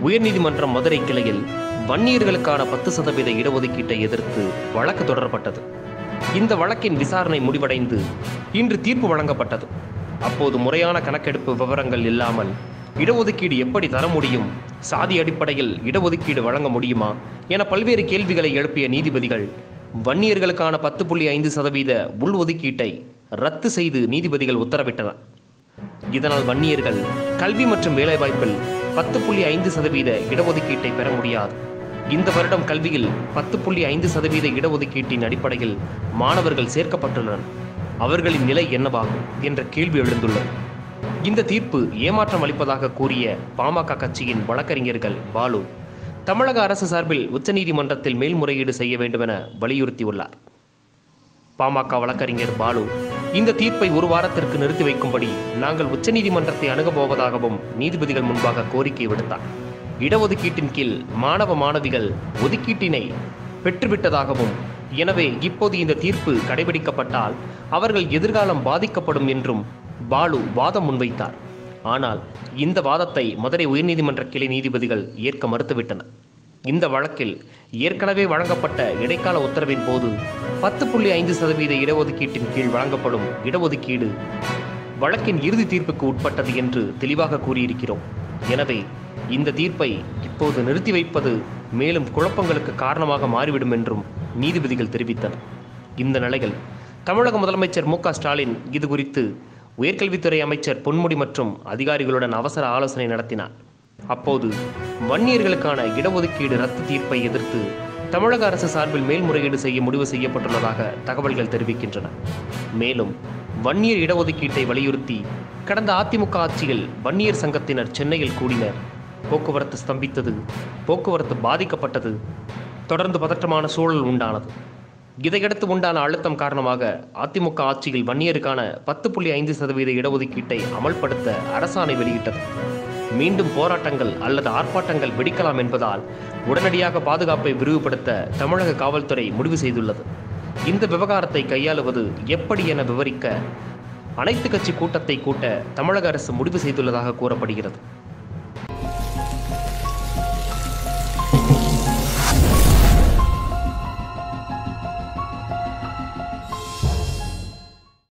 உயர்நீதிமன்றம் மதுரை கிளையில் வன்னியர்களுக்கான பத்து சதவீத இடஒதுக்கீட்டை எதிர்த்து வழக்கு தொடரப்பட்டது இந்த வழக்கின் விசாரணை முடிவடைந்து இன்று தீர்ப்பு வழங்கப்பட்டது அப்போது முறையான கணக்கெடுப்பு விவரங்கள் இல்லாமல் இடஒதுக்கீடு எப்படி தர முடியும் சாதி அடிப்படையில் இடஒதுக்கீடு வழங்க முடியுமா என பல்வேறு கேள்விகளை எழுப்பிய நீதிபதிகள் வன்னியர்களுக்கான பத்து புள்ளி ஐந்து சதவீத உள்ஒதுக்கீட்டை ரத்து செய்து நீதிபதிகள் உத்தரவிட்டனர் இதனால் வன்னியர்கள் கல்வி மற்றும் வேலைவாய்ப்பில் பத்து புள்ளி ஐந்து சதவீத இடஒதுக்கீட்டை பெற முடியாது இந்த வருடம் கல்வியில் பத்து புள்ளி ஐந்து சதவீத இடஒதுக்கீட்டின் அடிப்படையில் மாணவர்கள் சேர்க்கப்பட்டுள்ளனர் அவர்களின் நிலை என்னவாகும் என்ற கேள்வி எழுந்துள்ளது இந்த தீர்ப்பு ஏமாற்றம் அளிப்பதாக கூறிய பாமக கட்சியின் வழக்கறிஞர்கள் பாலு தமிழக அரசு சார்பில் உச்சநீதிமன்றத்தில் மேல்முறையீடு செய்ய வேண்டும் என வலியுறுத்தியுள்ளார் பாமக வழக்கறிஞர் பாலு இந்த தீர்ப்பை ஒரு வாரத்திற்கு நிறுத்தி வைக்கும்படி நாங்கள் உச்சநீதிமன்றத்தை அணுகப் போவதாகவும் நீதிபதிகள் முன்பாக கோரிக்கை விடுத்தார் இடஒதுக்கீட்டின் கீழ் மாணவ மாணவிகள் ஒதுக்கீட்டினை பெற்றுவிட்டதாகவும் எனவே இப்போது இந்த தீர்ப்பு கடைபிடிக்கப்பட்டால் அவர்கள் எதிர்காலம் பாதிக்கப்படும் என்றும் பாலு வாதம் முன்வைத்தார் ஆனால் இந்த வாதத்தை மதுரை உயர்நீதிமன்ற கிளை நீதிபதிகள் ஏற்க மறுத்துவிட்டனர் இந்த வழக்கில் ஏற்கனவே வழங்கப்பட்ட இடைக்கால உத்தரவின் போது பத்து புள்ளி ஐந்து சதவீத இடஒதுக்கீட்டின் கீழ் வழங்கப்படும் இடஒதுக்கீடு வழக்கின் இறுதி தீர்ப்புக்கு உட்பட்டது என்று தெளிவாக கூறியிருக்கிறோம் எனவே இந்த தீர்ப்பை இப்போது நிறுத்தி வைப்பது மேலும் குழப்பங்களுக்கு காரணமாக மாறிவிடும் என்றும் நீதிபதிகள் தெரிவித்தனர் இந்த நிலையில் தமிழக முதலமைச்சர் மு க ஸ்டாலின் இது குறித்து உயர்கல்வித்துறை அமைச்சர் பொன்முடி மற்றும் அதிகாரிகளுடன் அவசர ஆலோசனை நடத்தினார் அப்போது வன்னியர்களுக்கான இடஒதுக்கீடு ரத்து தீர்ப்பை எதிர்த்து தமிழக அரசு சார்பில் மேல்முறையீடு செய்ய முடிவு செய்யப்பட்டுள்ளதாக தகவல்கள் தெரிவிக்கின்றன மேலும் வன்னியர் இடஒதுக்கீட்டை வலியுறுத்தி கடந்த அதிமுக ஆட்சியில் வன்னியர் சங்கத்தினர் சென்னையில் கூடினர் போக்குவரத்து ஸ்தம்பித்தது போக்குவரத்து பாதிக்கப்பட்டது தொடர்ந்து பதற்றமான சூழல் உண்டானது இதையடுத்து உண்டான அழுத்தம் காரணமாக அதிமுக ஆட்சியில் வன்னியருக்கான பத்து புள்ளி ஐந்து சதவீத இடஒதுக்கீட்டை அமல்படுத்த அரசாணை வெளியிட்டது மீண்டும் போராட்டங்கள் அல்லது ஆர்ப்பாட்டங்கள் வெடிக்கலாம் என்பதால் உடனடியாக பாதுகாப்பை விரிவுபடுத்த தமிழக காவல்துறை முடிவு செய்துள்ளது இந்த விவகாரத்தை கையாளுவது எப்படி என விவரிக்க அனைத்து கட்சி கூட்டத்தை கூட்ட தமிழக அரசு முடிவு செய்துள்ளதாக கூறப்படுகிறது